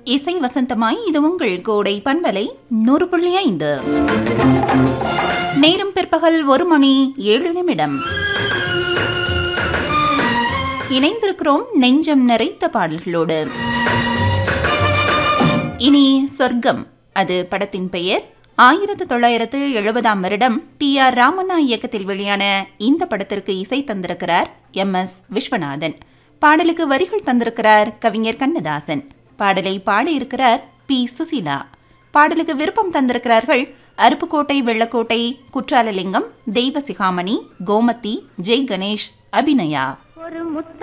இசை வசந்தமாய் இது உங்கள் கோடை பண்பலை நூறு புள்ளி ஐந்து நேரம் பிற்பகல் ஒரு மணி ஏழு நிமிடம் இணைந்திருக்கிறோம் நெஞ்சம் நிறைத்த பாடல்களோடு இனி சொர்க்கம் அது படத்தின் பெயர் ஆயிரத்து தொள்ளாயிரத்து எழுபதாம் வருடம் டி ஆர் ராமண்ணா இயக்கத்தில் வெளியான இந்த படத்திற்கு இசை தந்திருக்கிறார் எம் எஸ் விஸ்வநாதன் பாடலுக்கு வரிகள் தந்திருக்கிறார் கவிஞர் கண்ணதாசன் பாடலை பாடியிருக்கிறார் பி சுசீலா பாடலுக்கு விருப்பம் தந்திருக்கிறார்கள் அருப்புக்கோட்டை வெள்ளக்கோட்டை குற்றாலலிங்கம் தெய்வசிகாமணி கோமதி ஜெய் கணேஷ் அபிநயா ஒரு முத்த